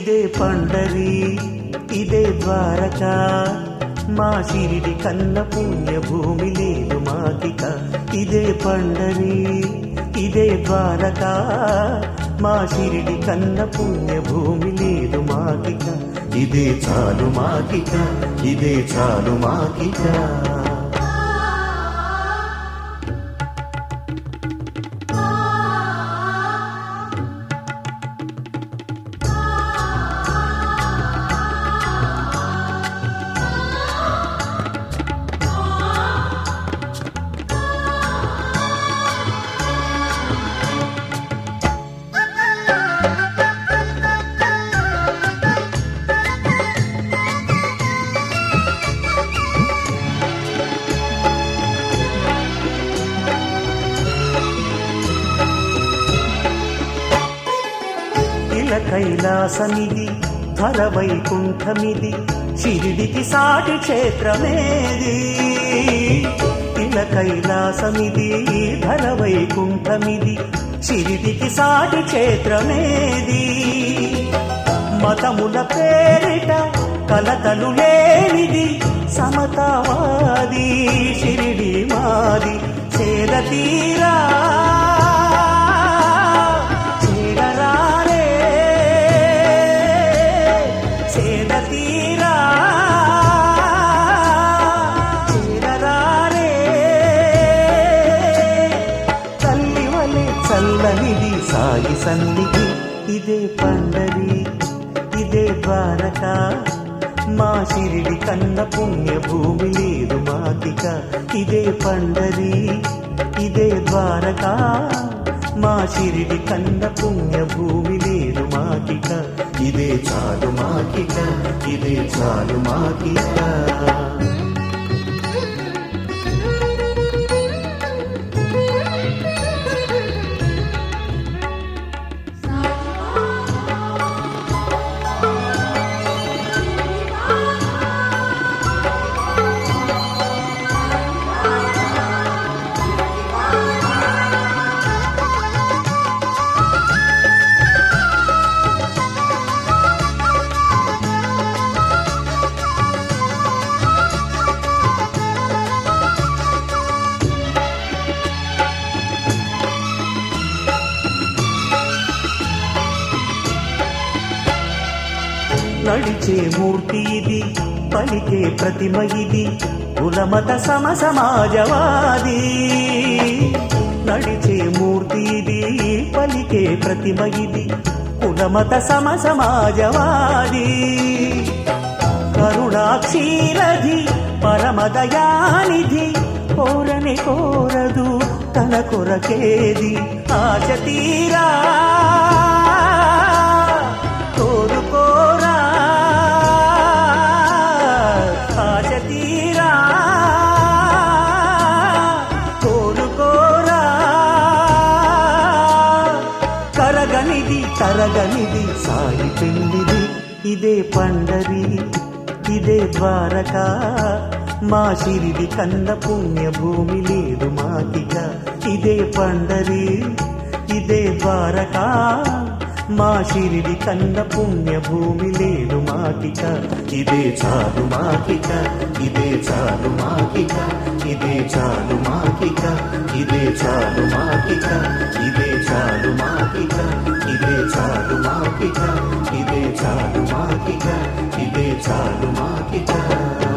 ఇదే పండరి ఇదే ద్వారక మా షిరిడి కన్న పుణ్య భూమి లేదు మాకిక ఇదే పండరి ఇదే ద్వారక మా షిరిడి కన్న పుణ్య భూమి లేదు మాకిక ఇదే చాలు మాకిక ఇదే చాలు మాకిక ఇల కైలాసమిది ధర వైకుంఠమిది షిరిడికి సాటి క్షేత్రమేది ఇల కైలాసమిది ధర వైకుంఠమిది షిరిడికి సాటి క్షేత్రమేది మతముల పేరిట కలతలు లేనిది సమతావాది షిరిడి మాది చేర తీరా చేరరారే చేర తీరా చేరరారే తల్లి వలె చల్లనిది సాయి సన్నిధి ఇదే పండరి ఇదే ద్వారక మా షిరిడి కన్న పుణ్య భూమి లేదు మాకిక ఇదే పండరి ఇదే ద్వారక మా షిరిడి కన్న పుణ్య భూమి లేదు మాకిక ఇదే చాలు మాకిక ఇదే చాలు మాకిక నడిచే మూర్తి ఇది పలికే ప్రతిమ ఇది కులమత సమ సమాజవాది నడిచే మూర్తి ఇది పలికే ప్రతిమ ఇది కులమత సమ సమాజవాది కరుణాక్షీరధి పరమదయానిధి కోరని కోరదు తన కొరకేది ఆశ తీరా కోరుకోరా ఆశ తీరా కోరుకోరా కరగనిది తరగనిది సాయి పెళ్ళిది ఇదే పండరి ఇదే ద్వారక మా షిరిడి కన్న పుణ్య భూమి లేదు మాకిక ఇదే పండరి ఇదే ద్వారక మా షిరిడి కన్న పుణ్య భూమి లేదు మాకిక ఇదే చాలు మాకిక ఇదే చాలు మాకిక ఇదే చాలు మాకిక ఇదే చాలు మాకిక ఇదే చాలు మాకిక ఇదే చాలు మాకిక ఇదే చాలు మాకిక ఇదే చాలు మాకిక